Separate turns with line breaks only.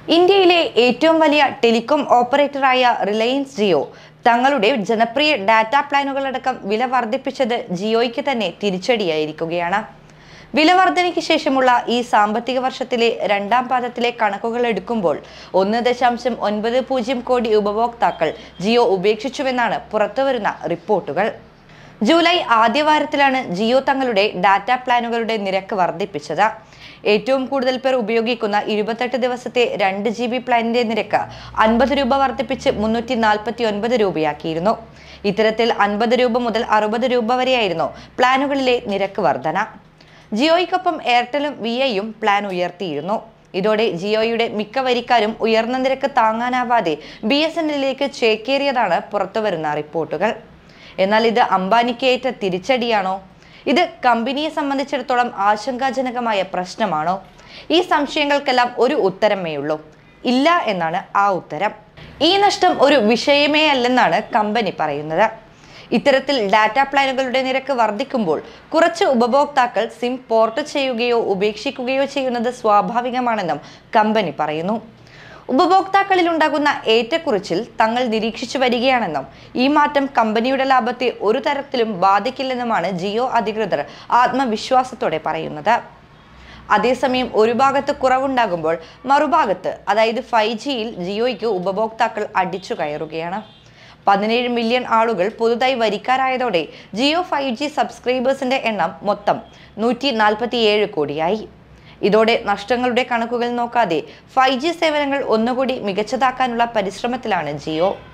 ഇന്ത്യയിലെ ഏറ്റവും വലിയ ടെലികോം ഓപ്പറേറ്ററായ റിലയൻസ് ജിയോ തങ്ങളുടെ ജനപ്രിയ ഡാറ്റ പ്ലാനുകളടക്കം വില വർദ്ധിപ്പിച്ചത് ജിയോയ്ക്ക് തന്നെ തിരിച്ചടിയായിരിക്കുകയാണ് വില വർധനയ്ക്ക് ശേഷമുള്ള ഈ സാമ്പത്തിക വർഷത്തിലെ രണ്ടാം പാദത്തിലെ കണക്കുകൾ എടുക്കുമ്പോൾ ഒന്ന് ദശാംശം ഒൻപത് പൂജ്യം കോടി ഉപഭോക്താക്കൾ ജിയോ ഉപേക്ഷിച്ചുവെന്നാണ് പുറത്തുവരുന്ന റിപ്പോർട്ടുകൾ ജൂലൈ ആദ്യവാരത്തിലാണ് ജിയോ തങ്ങളുടെ ഡാറ്റ പ്ലാനുകളുടെ നിരക്ക് വർദ്ധിപ്പിച്ചത് ഏറ്റവും കൂടുതൽ പേർ ഉപയോഗിക്കുന്ന ഇരുപത്തെട്ട് ദിവസത്തെ രണ്ട് ജി ബി പ്ലാനിന്റെ നിരക്ക് അൻപത് രൂപ വർദ്ധിപ്പിച്ച് മുന്നൂറ്റി നാൽപ്പത്തി ഒൻപത് രൂപയാക്കിയിരുന്നു ഇത്തരത്തിൽ അൻപത് രൂപ മുതൽ അറുപത് രൂപ വരെയായിരുന്നു പ്ലാനുകളിലെ നിരക്ക് വർധന ജിയോയ്ക്കൊപ്പം എയർടെലും വി ഐയും പ്ലാൻ ഉയർത്തിയിരുന്നു ഇതോടെ ജിയോയുടെ മിക്ക വരിക്കാരും ഉയർന്ന നിരക്ക് താങ്ങാനാവാതെ ബി എസ് എൻ എല്ലിലേക്ക് ചേക്കേറിയതാണ് പുറത്തുവരുന്ന റിപ്പോർട്ടുകൾ എന്നാൽ ഇത് അംബാനിക്ക് ഏറ്റ തിരിച്ചടിയാണോ ഇത് കമ്പനിയെ സംബന്ധിച്ചിടത്തോളം ആശങ്കാജനകമായ പ്രശ്നമാണോ ഈ സംശയങ്ങൾക്കെല്ലാം ഒരു ഉത്തരമേ ഉള്ളൂ ഇല്ല എന്നാണ് ആ ഉത്തരം ഈ നഷ്ടം ഒരു വിഷയമേ അല്ലെന്നാണ് കമ്പനി പറയുന്നത് ഇത്തരത്തിൽ ഡാറ്റ പ്ലാനുകളുടെ നിരക്ക് വർദ്ധിക്കുമ്പോൾ കുറച്ച് ഉപഭോക്താക്കൾ സിം പോർട്ട് ചെയ്യുകയോ ഉപേക്ഷിക്കുകയോ ചെയ്യുന്നത് സ്വാഭാവികമാണെന്നും കമ്പനി പറയുന്നു ഉപഭോക്താക്കളിൽ ഉണ്ടാകുന്ന ഏറ്റക്കുറിച്ചിൽ തങ്ങൾ നിരീക്ഷിച്ചു വരികയാണെന്നും ഈ മാറ്റം കമ്പനിയുടെ ലാഭത്തെ ഒരു തരത്തിലും ബാധിക്കില്ലെന്നുമാണ് ജിയോ അധികൃതർ ആത്മവിശ്വാസത്തോടെ പറയുന്നത് അതേസമയം ഒരു ഭാഗത്ത് കുറവുണ്ടാകുമ്പോൾ മറുഭാഗത്ത് അതായത് ഫൈവ് ജിയിൽ ജിയോയ്ക്ക് ഉപഭോക്താക്കൾ അടിച്ചു കയറുകയാണ് പതിനേഴ് മില്യൺ ആളുകൾ പുതുതായി വരിക്കാരായതോടെ ജിയോ ഫൈവ് ജി സബ്സ്ക്രൈബേഴ്സിന്റെ എണ്ണം മൊത്തം നൂറ്റി നാൽപ്പത്തിയേഴ് കോടിയായി ഇതോടെ നഷ്ടങ്ങളുടെ കണക്കുകൾ നോക്കാതെ ഫൈവ് ജി സേവനങ്ങൾ ഒന്നുകൂടി മികച്ചതാക്കാനുള്ള പരിശ്രമത്തിലാണ് ജിയോ